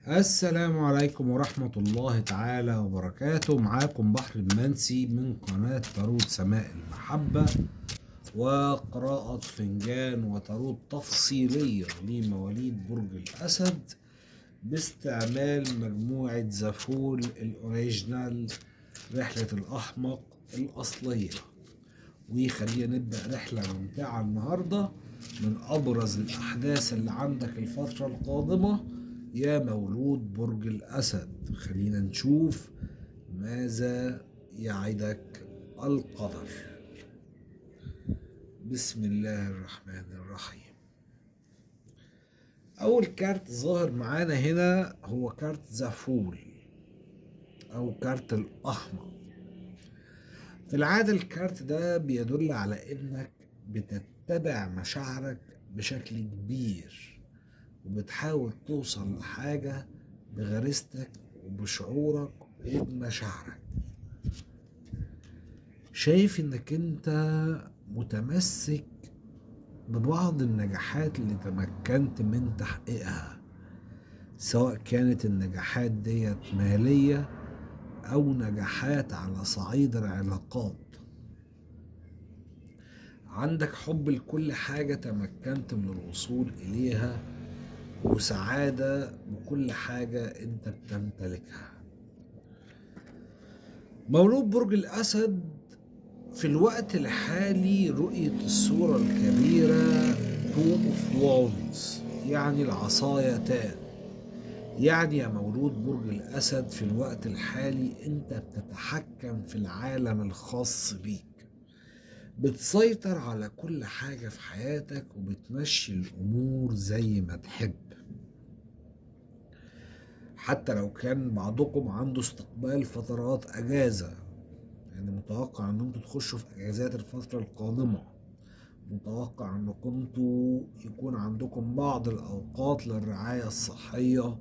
السلام عليكم ورحمة الله تعالى وبركاته معاكم بحر المنسي من قناة تاروت سماء المحبة وقراءة فنجان وتاروت تفصيلية لمواليد برج الأسد باستعمال مجموعة زفول الأوريجينال رحلة الأحمق الأصلية وخلينا نبدأ رحلة ممتعة النهاردة من أبرز الأحداث اللي عندك الفترة القادمة يا مولود برج الأسد خلينا نشوف ماذا يعدك القدر بسم الله الرحمن الرحيم أول كارت ظاهر معانا هنا هو كارت زفول أو كارت الأحمر في العادة الكارت ده بيدل على إنك بتتبع مشاعرك بشكل كبير وبتحاول توصل لحاجة بغريزتك وبشعورك وبمشاعرك شايف انك انت متمسك ببعض النجاحات اللي تمكنت من تحقيقها سواء كانت النجاحات ديت مالية او نجاحات على صعيد العلاقات عندك حب لكل حاجة تمكنت من الوصول إليها وسعادة بكل حاجة أنت بتمتلكها مولود برج الأسد في الوقت الحالي رؤية الصورة الكبيرة تو اوف وونز يعني العصايتان يعني يا مولود برج الأسد في الوقت الحالي أنت بتتحكم في العالم الخاص بيك بتسيطر على كل حاجة في حياتك وبتمشي الأمور زي ما تحب حتى لو كان بعضكم عنده استقبال فترات أجازة يعني متوقع ان انتوا تخشوا في اجازات الفترة القادمة متوقع ان كنتوا يكون عندكم بعض الاوقات للرعاية الصحية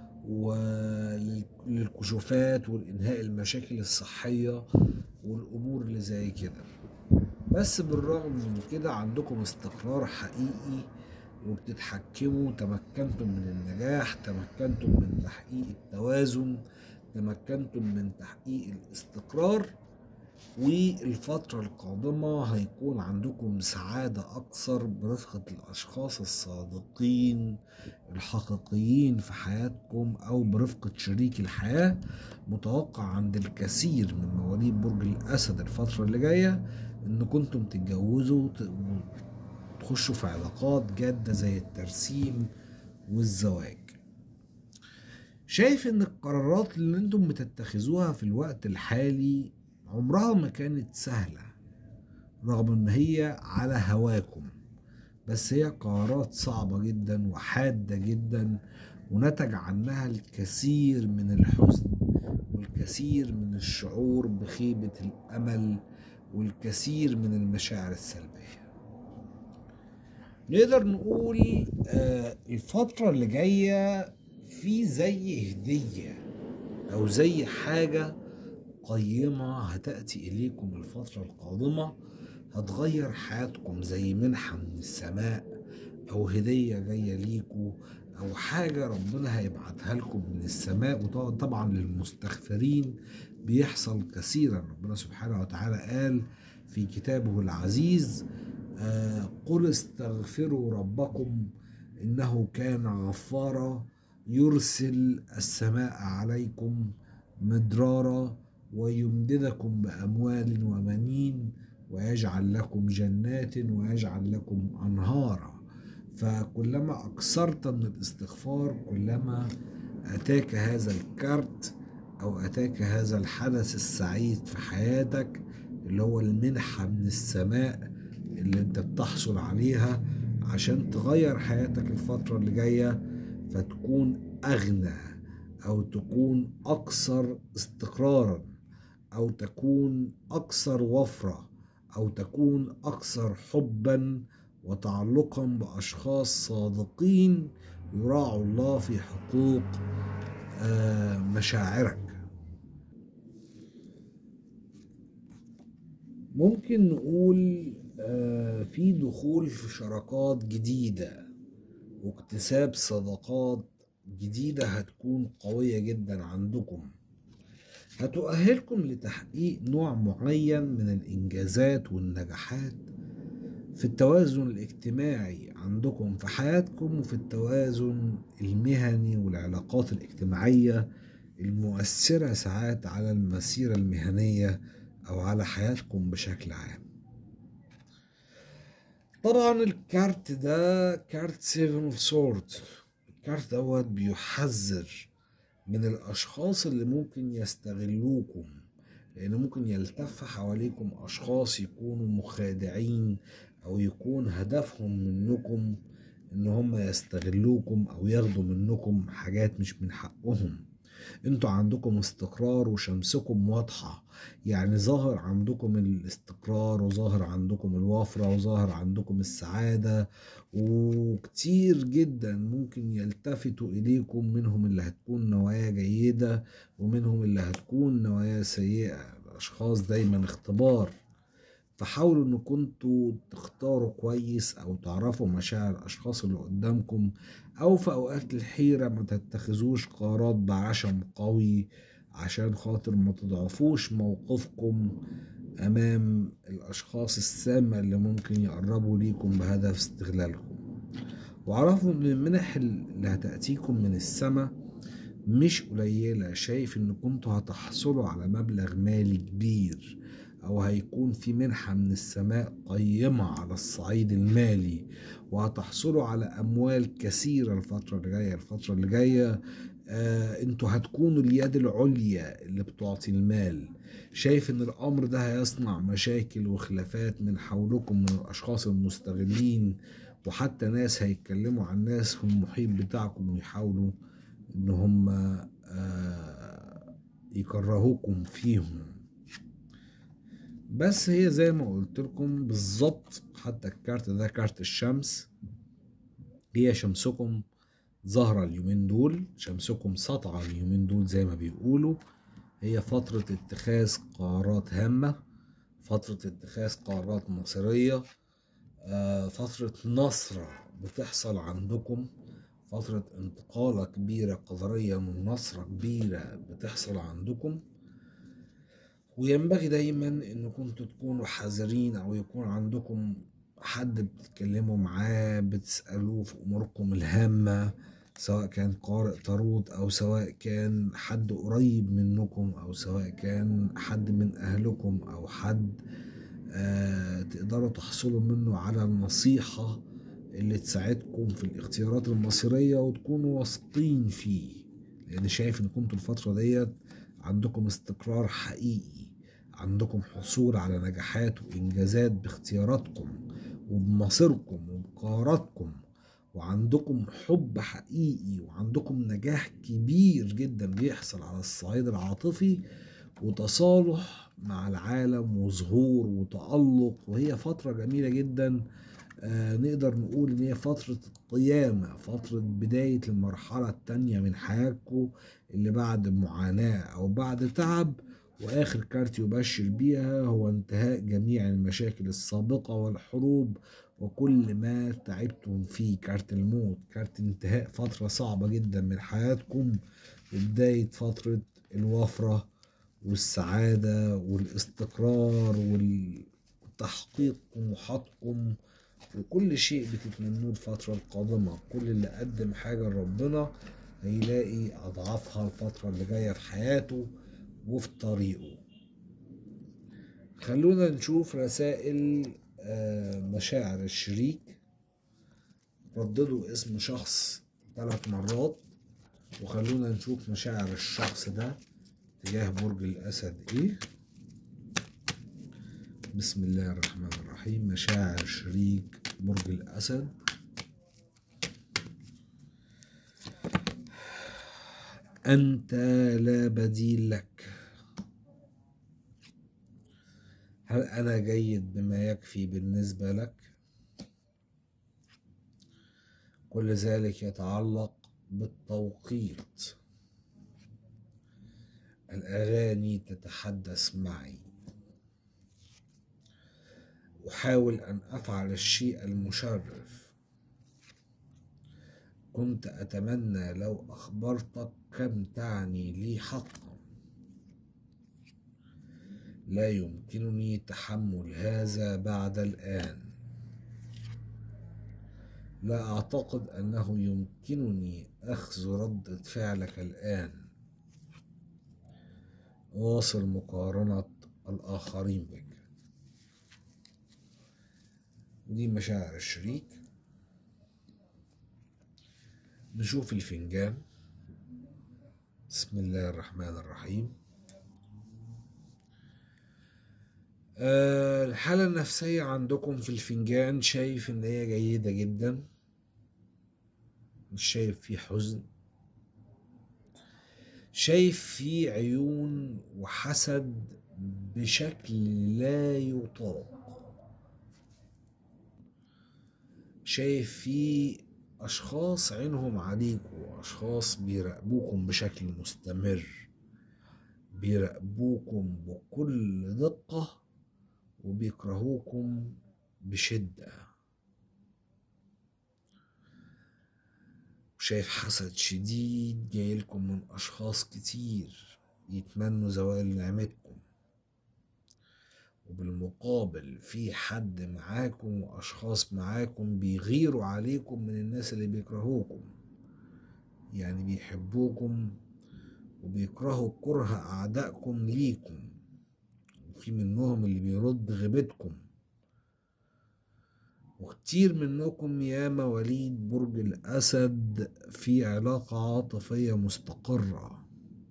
وللكشوفات والانهاء المشاكل الصحية والامور اللي زي كده بس بالرغم من كده عندكم استقرار حقيقي وبتتحكموا تمكنتم من النجاح تمكنتم من تحقيق التوازن تمكنتم من تحقيق الاستقرار والفترة القادمة هيكون عندكم سعادة أكثر برفقة الأشخاص الصادقين الحقيقيين في حياتكم أو برفقة شريك الحياة متوقع عند الكثير من مواليد برج الأسد الفترة اللي جاية إن كنتم تتجوزوا تخشوا في علاقات جادة زي الترسيم والزواج شايف إن القرارات اللي انتم بتتخذوها في الوقت الحالي عمرها ما كانت سهلة رغم ان هي على هواكم بس هي قرارات صعبة جدا وحادة جدا ونتج عنها الكثير من الحزن والكثير من الشعور بخيبة الأمل والكثير من المشاعر السلبية نقدر نقول آه الفترة اللي جاية في زي هدية أو زي حاجة قيمة هتأتي إليكم الفترة القادمة هتغير حياتكم زي منحة من السماء أو هدية جاية ليكوا أو حاجة ربنا هيبعتها لكم من السماء وطبعا للمستغفرين بيحصل كثيرا ربنا سبحانه وتعالى قال في كتابه العزيز آه قل استغفروا ربكم إنه كان غفارا يرسل السماء عليكم مدرارا ويمددكم بأموال ومنين ويجعل لكم جنات ويجعل لكم أنهارا فكلما أكثرت من الاستغفار كلما أتاك هذا الكارت أو أتاك هذا الحدث السعيد في حياتك اللي هو المنحة من السماء اللي أنت بتحصل عليها عشان تغير حياتك الفترة اللي جاية فتكون أغنى أو تكون أكثر استقرارا أو تكون أكثر وفرة أو تكون أكثر حبا وتعلقا بأشخاص صادقين يراعوا الله في حقوق مشاعرك ممكن نقول في دخول في شراكات جديدة واكتساب صداقات جديدة هتكون قوية جدا عندكم هتؤهلكم لتحقيق نوع معين من الإنجازات والنجاحات في التوازن الاجتماعي عندكم في حياتكم وفي التوازن المهني والعلاقات الاجتماعية المؤثرة ساعات على المسيرة المهنية أو على حياتكم بشكل عام طبعا الكارت ده كارت سيفن اوف سورد الكارت دوت بيحذر من الأشخاص اللي ممكن يستغلوكم لأن ممكن يلتف حواليكم أشخاص يكونوا مخادعين أو يكون هدفهم منكم إن هم يستغلوكم أو ياخدوا منكم حاجات مش من حقهم انتوا عندكم استقرار وشمسكم واضحة يعني ظاهر عندكم الاستقرار وظاهر عندكم الوفرة وظاهر عندكم السعادة وكتير جدا ممكن يلتفتوا إليكم منهم اللي هتكون نوايا جيدة ومنهم اللي هتكون نوايا سيئة الأشخاص دايما اختبار فحاولوا ان كنتوا تختاروا كويس او تعرفوا مشاعر الاشخاص اللي قدامكم او في اوقات الحيرة ما تتخذوش قرارات بعشم قوي عشان خاطر ما تضعفوش موقفكم امام الاشخاص السامة اللي ممكن يقربوا ليكم بهدف استغلالكم وعرفوا ان المنح اللي هتأتيكم من السماء مش قليلة شايف ان كنتوا هتحصلوا على مبلغ مالي كبير أو هيكون في منحة من السماء قيمة على الصعيد المالي وهتحصلوا على أموال كثيرة الفترة اللي جاية الفترة اللي جاية آه انتوا هتكونوا اليد العليا اللي بتعطي المال شايف ان الامر ده هيصنع مشاكل وخلافات من حولكم من الاشخاص المستغلين وحتى ناس هيتكلموا عن ناس في المحيط بتاعكم ويحاولوا ان هم آه يكرهوكم فيهم بس هي زي ما قلت لكم بالظبط حتى الكارت ده كارت الشمس هي شمسكم ظاهرة اليومين دول شمسكم سطعة اليومين دول زي ما بيقولوا هي فترة اتخاذ قرارات هامة فترة اتخاذ قرارات مصيرية آه، فترة نصرة بتحصل عندكم فترة انتقالة كبيرة قدرية من نصرة كبيرة بتحصل عندكم وينبغي دايما ان كنتوا تكونوا حذرين او يكون عندكم حد بتتكلموا معاه بتسألوه في اموركم الهامة سواء كان قارئ طاروت او سواء كان حد قريب منكم او سواء كان حد من اهلكم او حد آه تقدروا تحصلوا منه على النصيحة اللي تساعدكم في الاختيارات المصيرية وتكونوا واثقين فيه لان شايف ان كنتوا الفترة ديت عندكم استقرار حقيقي عندكم حصول على نجاحات وإنجازات باختياراتكم وبمصيركم وبقراراتكم وعندكم حب حقيقي وعندكم نجاح كبير جدا بيحصل على الصعيد العاطفي وتصالح مع العالم وظهور وتألق وهي فترة جميلة جدا آه نقدر نقول ان هي فترة القيامة فترة بداية المرحلة التانية من حياتكم اللي بعد معاناة او بعد تعب واخر كارت يبشر بيها هو انتهاء جميع المشاكل السابقة والحروب وكل ما تعبتم فيه كارت الموت كارت انتهاء فترة صعبة جدا من حياتكم وبداية فترة الوفرة والسعادة والاستقرار والتحقيق طموحاتكم وكل شيء بتتمنوه الفترة القادمة كل اللي قدم حاجة لربنا هيلاقي أضعافها الفترة اللي جاية في حياته وفي طريقه خلونا نشوف رسائل مشاعر الشريك رددوا اسم شخص ثلاث مرات وخلونا نشوف مشاعر الشخص ده تجاه برج الأسد إيه بسم الله الرحمن الرحيم مشاعر شريك برج الأسد أنت لا بديل لك هل أنا جيد بما يكفي بالنسبة لك؟ كل ذلك يتعلق بالتوقيت الأغاني تتحدث معي أحاول أن أفعل الشيء المشرف كنت أتمنى لو أخبرتك كم تعني لي حقا لا يمكنني تحمل هذا بعد الآن لا أعتقد أنه يمكنني أخذ ردة فعلك الآن واصل مقارنة الآخرين بك دي مشاعر الشريك نشوف الفنجان بسم الله الرحمن الرحيم أه الحالة النفسية عندكم في الفنجان شايف ان هي جيدة جدا مش شايف فيه حزن شايف فيه عيون وحسد بشكل لا يطاق شايف فيه أشخاص عينهم عليكم وأشخاص بيراقبوكم بشكل مستمر بيراقبوكم بكل دقة وبيكرهوكم بشدة وشايف حسد شديد جايلكم من أشخاص كتير يتمنوا زوال نعمتكم وبالمقابل في حد معاكم وأشخاص معاكم بيغيروا عليكم من الناس اللي بيكرهوكم يعني بيحبوكم وبيكرهوا كره أعدائكم ليكم وفي منهم اللي بيرد غيبتكم وكتير منكم يا مواليد برج الأسد في علاقة عاطفية مستقرة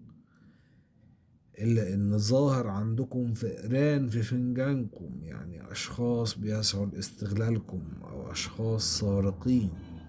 إلا إن ظاهر عندكم فئران في فنجانكم يعني أشخاص بيسعوا لاستغلالكم أو أشخاص سارقين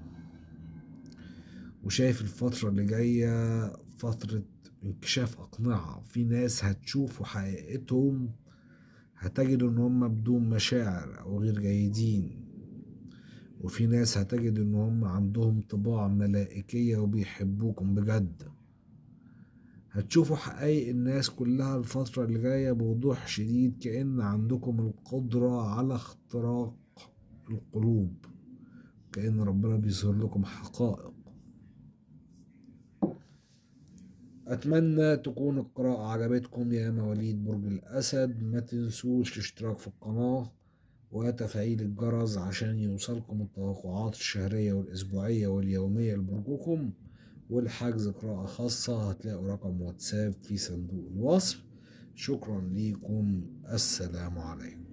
وشايف الفترة اللي جاية فترة انكشاف أقنعة في ناس هتشوفوا حقيقتهم هتجدوا إن هم بدون مشاعر أو غير جيدين وفي ناس هتجد إن هم عندهم طباع ملائكية وبيحبوكم بجد هتشوفوا حقائق الناس كلها الفترة اللي جاية بوضوح شديد كأن عندكم القدرة على اختراق القلوب كأن ربنا بيظهر لكم حقائق أتمنى تكون القراءة عجبتكم يا مواليد برج الأسد ما تنسوش الاشتراك في القناة وتفعيل الجرس عشان يوصلكم التوقعات الشهرية والأسبوعية واليومية لبرجكم والحجز قراءة خاصة هتلاقوا رقم واتساب في صندوق الوصف شكرا ليكم السلام عليكم